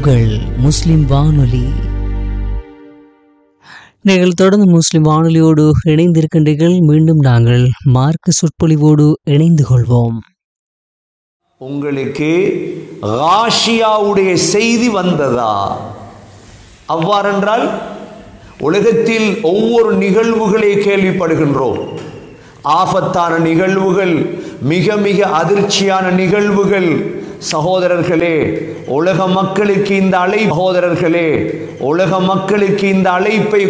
உங்கள் முஸ்லிம் வானொலி நீங்கள் தொடர்ந்து முஸ்லிம் வானொலியோடு இணைந்திருக்கின்றீர்கள் மீண்டும் நாங்கள் மார்க்க சொற்பொழிவோடு இணைந்து கொள்வோம் உங்களுக்கு ராஷியாவுடைய செய்தி வந்ததா அவ்வாறென்றால் உலகத்தில் ஒவ்வொரு நிகழ்வுகளை கேள்விப்படுகின்றோம் ஆபத்தான நிகழ்வுகள் மிக மிக அதிர்ச்சியான நிகழ்வுகள் சகோதரர்களே உலக மக்களுக்கு இந்த அழை சகோதரர்களே உலக மக்களுக்கு இந்த அழைப்பை